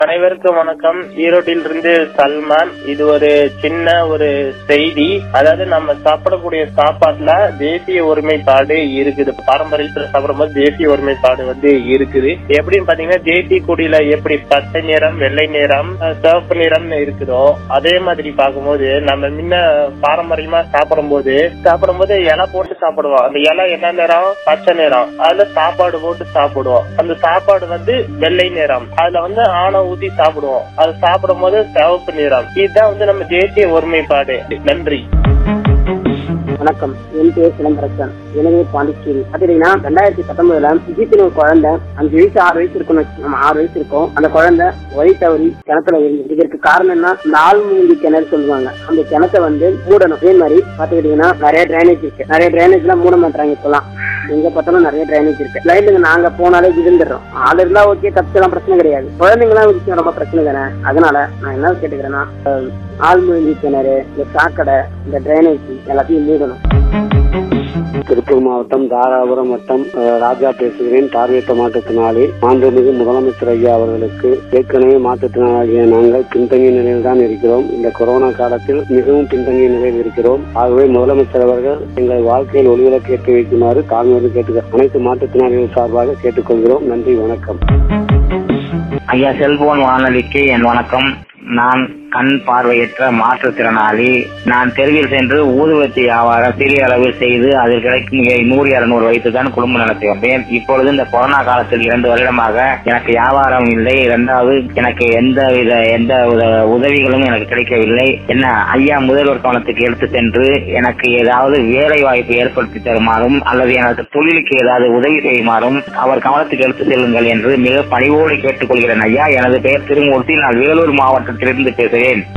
அனைவருக்கும் வணக்கம் ஈரோட்டில் இருந்து சல்மான் இது ஒரு சின்ன ஒரு செய்தி அதாவது நம்ம சாப்பிடக்கூடிய சாப்பாட்டுல தேசிய ஒருமைப்பாடு இருக்குது பாரம்பரியத்துல சாப்பிடும்போது தேசிய ஒருமைப்பாடு வந்து இருக்குது எப்படின்னு பாத்தீங்கன்னா தேசிய கொடியில எப்படி பச்சை நிறம் வெள்ளை நிறம் அஹ், சிவப்பு நிறம் இருக்குதோ அதே மாதிரி பார்க்கும்போது நம்ம முன்ன பாரம்பரியமா சாப்பிடும்போது சாப்பிடும்போது இலை போட்டு சாப்பிடுவோம் அந்த இலை என்ன நிறம் பச்சை நிறம் அதுல சாப்பாடு போட்டு சாப்பிடுவோம் அந்த சாப்பாடு வந்து வெள்ளை நிறம் அதுல வந்து ஆணை ஊத்தி சாப்பிடுவோம் அது சாப்பிடும் போது சிவப்பு நிறம் இதுதான் வந்து நம்ம தேசிய ஒருமைப்பாடு நன்றி வணக்கம் என் பேர் சிலம்பரசன் எனவே பாண்டிச்சேரி பாத்தீங்கன்னா ரெண்டாயிரத்தி பத்தொன்பதுல விஜயத்தின் ஒரு குழந்தை அஞ்சு வயசு ஆறு வயசு இருக்கும் நம்ம ஆறு வயசு இருக்கும் அந்த குழந்தை வழி தவறி கிணத்துல விழுந்து இதற்கு காரணம் என்ன நாள் மூழ்கி கிணறு சொல்லுவாங்க அந்த கிணத்தை வந்து மூடணும் அதே மாதிரி பாத்துக்கிட்டீங்கன்னா நிறைய டிரைனேஜ் இருக்கு நிறைய டிரைனேஜ் எல்லாம் மூட மாட்டாங்க இப்பெல்லாம் எங்க பார்த்தாலும் நிறைய டிரைனேஜ் இருக்கு லைனுங்க நாங்க போனாலே விழுந்துடுறோம் ஆள் இருந்தா ஓகே தப்பிச்சலாம் பிரச்சனை கிடையாது குழந்தைங்களாம் விழுந்து ரொம்ப பிரச்சனை தானே அதனால நான் என்ன கேட்டுக்கிறேன்னா அஹ், ஆழ்மூழ்கி கிணறு இந்த சாக்கடை இந்த டிரைனேஜ் எல்லாத்தையும் மூடணும் திருப்பூர் மாவட்டம் தாராபுரம் வட்டம் அஹ், ராஜா பேசுகிறேன் பார்வையற்ற மாற்றுத்திறனாளி மாண்புமிகு முதலமைச்சர் ஐயா அவர்களுக்கு ஏற்கனவே மாற்றுத்திறனாளிய நாங்கள் பின்தங்கிய நிலையில் தான் இருக்கிறோம் இந்த கொரோனா காலத்தில் மிகவும் பின்தங்கிய நிலையில் இருக்கிறோம் ஆகவே முதலமைச்சர் அவர்கள் எங்கள் வாழ்க்கையில் ஒளிவிலக்கு ஏற்றி வைக்குமாறு தாழ்மையோடு கேட்டுக்க அனைத்து மாற்றுத்திறனாளிகள் சார்பாக கேட்டுக்கொள்கிறோம் நன்றி வணக்கம் ஐயா செல்போன் வானொலிக்கு என் வணக்கம் நான் கண் பார்வையற்ற மாற்றுத்திறனாளி நான் தெருவில் சென்று ஊதுவத்தி வியாபாரம் சிறிய அளவில் செய்து அதில் கிடைக்கும் நூறு இருநூறு வைத்து தான் குடும்பம் நடத்தி வந்தேன் இப்பொழுது இந்த கொரோனா காலத்தில் இரண்டு வருடமாக எனக்கு வியாபாரம் இல்லை இரண்டாவது எனக்கு எந்த வித எந்த வித உதவிகளும் எனக்கு கிடைக்கவில்லை என்ன ஐயா முதல்வர் கவனத்துக்கு எடுத்து சென்று எனக்கு ஏதாவது வேலை வாய்ப்பு ஏற்படுத்தி தருமாறும் அல்லது எனக்கு தொழிலுக்கு ஏதாவது உதவி செய்யுமாறும் அவர் கவனத்துக்கு எடுத்து செல்லுங்கள் என்று மிக பணிவோடு கேட்டுக்கொள்கிறேன் ஐயா எனது பெயர் திருமூர்த்தி நான் வேலூர் மாவட்டத்திலிருந்து பேசுகிறேன்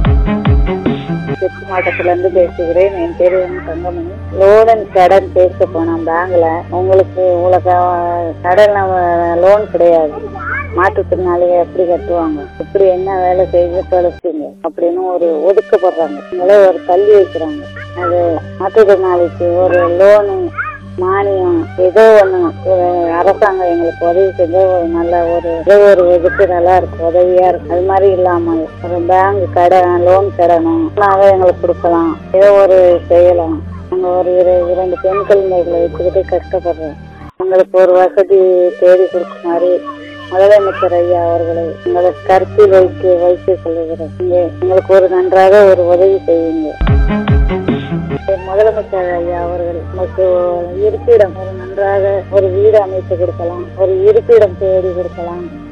தெற்கு மாவட்டத்துல இருந்து பேசுகிறேன் என் பேரு வந்து தங்கமணி லோன் கடன் பேச போனோம் பேங்க்ல உங்களுக்கு உங்களுக்கு கடன் லோன் கிடையாது மாற்றுத்திறனாளிகள் எப்படி கட்டுவாங்க எப்படி என்ன வேலை செய்து பழசுங்க அப்படின்னு ஒரு ஒதுக்கப்படுறாங்க உங்களே ஒரு தள்ளி வைக்கிறாங்க அது மாற்றுத்திறனாளிக்கு ஒரு லோனு மானியம் ஏதோ ஒண்ணு ஒரு அரசாங்கம் எங்களுக்கு உதவி செஞ்சா ஒரு நல்ல ஒரு ஏதோ ஒரு இதுக்கு நல்லா இருக்கும் உதவியா இருக்கும் அது மாதிரி இல்லாம ஒரு பேங்க் கடன் லோன் கடனும் அதை எங்களுக்கு கொடுக்கலாம் ஏதோ ஒரு செய்யலாம் நாங்க ஒரு இரு- இரண்டு பெண் குழந்தைகளை வச்சுக்கிட்டு கஷ்டப்படுறோம் எங்களுக்கு ஒரு வசதி தேடி கொடுக்குமாறு முதலமைச்சர் ஐயா அவர்களை எங்களை கருத்தில் வைத்து வைத்து சொல்லுகிறோம் நீங்க எங்களுக்கு ஒரு நன்றாக ஒரு உதவி செய்யுங்க முதலமைச்சர் ஐயா அவர்கள் நமக்கு இருப்பிடம் ஒரு நன்றாக ஒரு வீடு அமைத்து கொடுக்கலாம் ஒரு இருப்பிடம் தேடி கொடுக்கலாம்